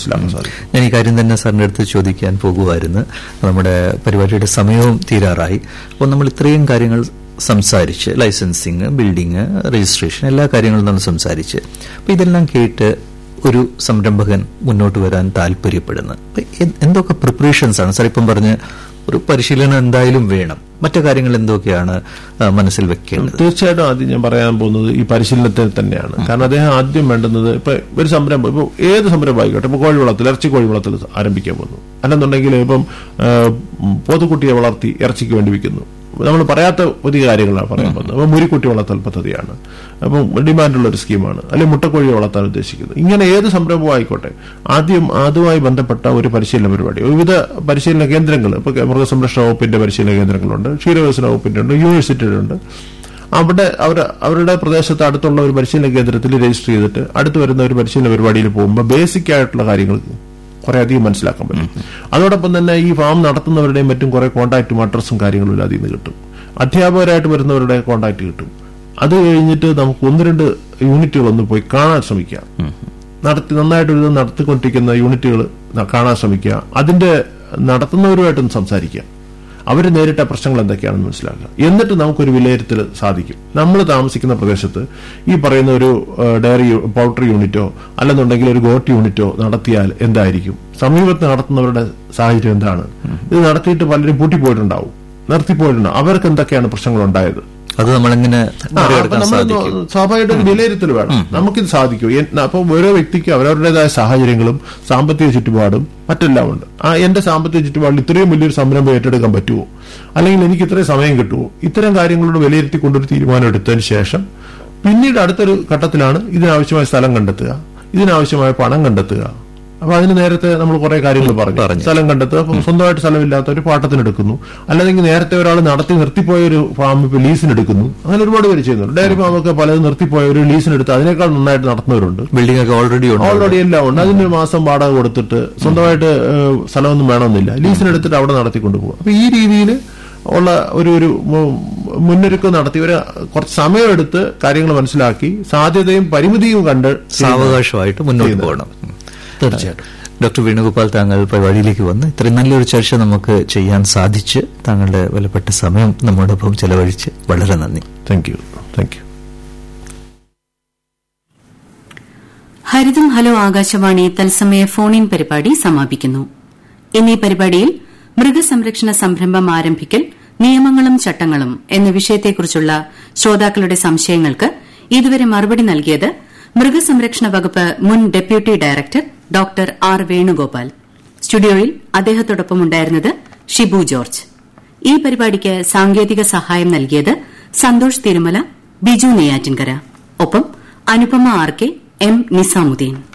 മനസ്സിലാക്കാൻ സാധിക്കും ഞാൻ ഈ കാര്യം തന്നെ സാറിന്റെ അടുത്ത് ചോദിക്കാൻ പോകുമായിരുന്നു നമ്മുടെ പരിപാടിയുടെ സമയവും തീരാറായി അപ്പോൾ നമ്മൾ ഇത്രയും കാര്യങ്ങൾ സംസാരിച്ച് ലൈസൻസിങ് ബിൽഡിങ് രജിസ്ട്രേഷൻ എല്ലാ കാര്യങ്ങളും നമ്മൾ സംസാരിച്ച് അപ്പോൾ ഇതെല്ലാം കേട്ട് ഒരു സംരംഭകൻ മുന്നോട്ട് വരാൻ താല്പര്യപ്പെടുന്നു അപ്പൊ എ- എന്തൊക്കെ പ്രിപ്പറേഷൻസ് ആണ് സാർ ഇപ്പം പറഞ്ഞ് ഒരു പരിശീലനം എന്തായാലും വേണം മറ്റു കാര്യങ്ങൾ എന്തൊക്കെയാണ് ആ, മനസ്സിൽ വെക്കേണ്ടത് തീർച്ചയായിട്ടും ആദ്യം ഞാൻ പറയാൻ പോകുന്നത് ഈ പരിശീലനത്തിൽ തന്നെയാണ് കാരണം അദ്ദേഹം ആദ്യം വേണ്ടുന്നത് ഇപ്പൊ ഒരു സംരംഭം ഇപ്പൊ ഏത് സംരംഭം ആയിക്കോട്ടെ ഇപ്പൊ കോഴി വളർത്തൽ ഇറച്ചി കോഴി വളർത്തൽ ആരംഭിക്കാൻ പോകുന്നു അല്ലെന്നുണ്ടെങ്കിൽ ഇപ്പം ആ, പോത്തുകുട്ടിയെ വളർത്തി ഇറച്ചിക്ക് വേണ്ടി വിൽക്കുന്നു നമ്മൾ പറയാത്ത പുതിയ കാര്യങ്ങളാണ് പറയാൻ പോകുന്നത് അപ്പൊ മുരിക്കുട്ടി വളർത്തൽ പദ്ധതിയാണ് അപ്പം ഡിമാൻഡുള്ള ഒരു സ്കീമാണ് അല്ലെങ്കിൽ മുട്ടക്കോഴിയെ വളർത്താൻ ഉദ്ദേശിക്കുന്നത് ഇങ്ങനെ ഏത് സംരംഭവും ആയിക്കോട്ടെ ആദ്യം അതുമായി ബന്ധപ്പെട്ട ഒരു പരിശീലന പരിപാടി വിവിധ പരിശീലന കേന്ദ്രങ്ങൾ ഇപ്പൊ മൃഗസംരക്ഷണ വകുപ്പിന്റെ പരിശീലന കേന്ദ്രങ്ങളുണ്ട് ക്ഷീരവികസന വകുപ്പിന്റെ ഉണ്ട് യൂണിവേഴ്സിറ്റിയുടെ അവിടെ അവർ അവരുടെ പ്രദേശത്ത് അടുത്തുള്ള ഒരു പരിശീലന കേന്ദ്രത്തിൽ രജിസ്റ്റർ ചെയ്തിട്ട് അടുത്ത് വരുന്ന ഒരു പരിശീലന പരിപാടിയിൽ പോകുമ്പോൾ ബേസിക് ആയിട്ടുള്ള കാര്യങ്ങൾ കുറെ അധികം മനസ്സിലാക്കാൻ പറ്റും അതോടൊപ്പം തന്നെ ഈ ഫാം നടത്തുന്നവരുടെയും മറ്റും കുറെ കോൺടാക്റ്റും അഡ്രസ്സും കാര്യങ്ങളും എല്ലാം അതിൽ നിന്ന് കിട്ടും അധ്യാപകരായിട്ട് വരുന്നവരുടെ കോൺടാക്ട് കിട്ടും അത് കഴിഞ്ഞിട്ട് നമുക്ക് ഒന്ന് രണ്ട് യൂണിറ്റുകളൊന്ന് പോയി കാണാൻ ശ്രമിക്കാം നടത്തി നന്നായിട്ട് ഇത് നടത്തിക്കൊണ്ടിരിക്കുന്ന യൂണിറ്റുകൾ കാണാൻ ശ്രമിക്കുക അതിന്റെ നടത്തുന്നവരുമായിട്ടൊന്ന് സംസാരിക്കുക അവർ നേരിട്ട പ്രശ്നങ്ങൾ എന്തൊക്കെയാണെന്ന് മനസ്സിലാക്കുക എന്നിട്ട് നമുക്കൊരു വിലയിരുത്തൽ സാധിക്കും നമ്മൾ താമസിക്കുന്ന പ്രദേശത്ത് ഈ പറയുന്ന ഒരു ഏഹ്, ഡയറി യു- പൗൾട്രി യൂണിറ്റോ അല്ലെന്നുണ്ടെങ്കിൽ ഒരു ഗോട്ട് യൂണിറ്റോ നടത്തിയാൽ എന്തായിരിക്കും സമീപത്ത് നടത്തുന്നവരുടെ സാഹചര്യം എന്താണ് ഇത് നടത്തിയിട്ട് പലരും പൂട്ടിപ്പോയിട്ടുണ്ടാവും നിർത്തിപ്പോയിട്ടുണ്ടാവും അവർക്ക് എന്തൊക്കെയാണ് പ്രശ്നങ്ങൾ ഉണ്ടായത് അത് നമ്മളെങ്ങനെ ആ, അപ്പൊ മറികടക്കാൻ നമ്മൾ സാധിക്കും സ്വാഭാവികമായിട്ടും ഒരു വിലയിരുത്തൽ വേണം നമുക്കിത് സാധിക്കും അപ്പൊ ഓരോ വ്യക്തിക്ക് അവരവരുടേതായ സാഹചര്യങ്ങളും സാമ്പത്തിക ചുറ്റുപാടും മറ്റെല്ലാം ഉണ്ട് ആ എന്റെ സാമ്പത്തിക ചുറ്റുപാടിൽ ഇത്രയും വലിയൊരു സംരംഭം ഏറ്റെടുക്കാൻ പറ്റുമോ അല്ലെങ്കിൽ എനിക്ക് ഇത്രയും സമയം കിട്ടുമോ ഇത്തരം കാര്യങ്ങളോട് വിലയിരുത്തിക്കൊണ്ടൊരു തീരുമാനം എടുത്തതിന് ശേഷം പിന്നീട് അടുത്തൊരു ഘട്ടത്തിലാണ് ഇതിനാവശ്യമായ സ്ഥലം കണ്ടെത്തുക ഇതിനാവശ്യമായ പണം കണ്ടെത്തുക അപ്പൊ അതിന് നേരത്തെ നമ്മൾ കുറെ കാര്യങ്ങൾ പറഞ്ഞു പറഞ്ഞു. സ്ഥലം കണ്ടെത്തുക അപ്പം സ്വന്തമായിട്ട് സ്ഥലമില്ലാത്തവർ പാട്ടത്തിനെടുക്കുന്നു അല്ലെങ്കിൽ നേരത്തെ ഒരാൾ നടത്തി നിർത്തിപ്പോയ ഒരു ഫാം ഇപ്പൊ ലീസിനെടുക്കുന്നു അങ്ങനെ ഒരുപാട് പേര് ചെയ്യുന്നുണ്ട് ഡയറി ഫാമൊക്കെ പലതും നിർത്തിപ്പോയ ഒരു ലീസിനെടുത്ത് അതിനേക്കാൾ നന്നായിട്ട് നടത്തുന്നവരുണ്ട് ബിൽഡിംഗ് ഒക്കെ ഓൾറെഡി ഉണ്ട് ഓൾറെഡി എല്ലാം ഉണ്ട് അതിന് ഒരു മാസം വാടക കൊടുത്തിട്ട് സ്വന്തമായിട്ട് ഏഹ്, സ്ഥലമൊന്നും വേണമെന്നില്ല ലീസിനെടുത്തിട്ട് അവിടെ നടത്തിക്കൊണ്ട് പോകും അപ്പൊ ഈ രീതിയിൽ ഉള്ള ഒരു ഒരു മു- മുന്നൊരുക്കം നടത്തി ഒരു കുറച്ച് സമയമെടുത്ത് കാര്യങ്ങൾ മനസ്സിലാക്കി സാധ്യതയും പരിമിതിയും കണ്ട് സാവകാശമായിട്ട് മുന്നോട്ട് ചെയ്യുന്നത്. പോകണം തീർച്ചയായിട്ടും ഡോക്ടർ വേണുഗോപാൽ താങ്കൾ പരിപാടിയിലേക്ക് വന്ന് ഇത്രയും നല്ലൊരു ചർച്ച നമുക്ക് ചെയ്യാൻ സാധിച്ച് താങ്കളുടെ വിലപ്പെട്ട സമയം നമ്മോടൊപ്പം ചെലവഴിച്ച് വളരെ നന്ദി thank you thank you Haritham hello Akashvani തത്സമയ ഫോൺ ഇൻ പരിപാടി സമാപിക്കുന്നു ഇന്നീ പരിപാടിയിൽ മൃഗസംരക്ഷണ സംരംഭം ആരംഭിക്കൽ നിയമങ്ങളും ചട്ടങ്ങളും എന്ന വിഷയത്തെക്കുറിച്ചുള്ള ശ്രോതാക്കളുടെ സംശയങ്ങൾക്ക് ഇതുവരെ മറുപടി നൽകിയത് മൃഗസംരക്ഷണ വകുപ്പ് മുൻ deputy director doctor R Venugopal സ്റ്റുഡിയോയിൽ അദ്ദേഹത്തോടൊപ്പമുണ്ടായിരുന്നത് ഷിബു ജോർജ് ഈ പരിപാടിക്ക് സാങ്കേതിക സഹായം നൽകിയത് സന്തോഷ് തിരുമല ബിജു നെയ്യാറ്റിൻകര ഒപ്പം Anupama R K M Nizamuddin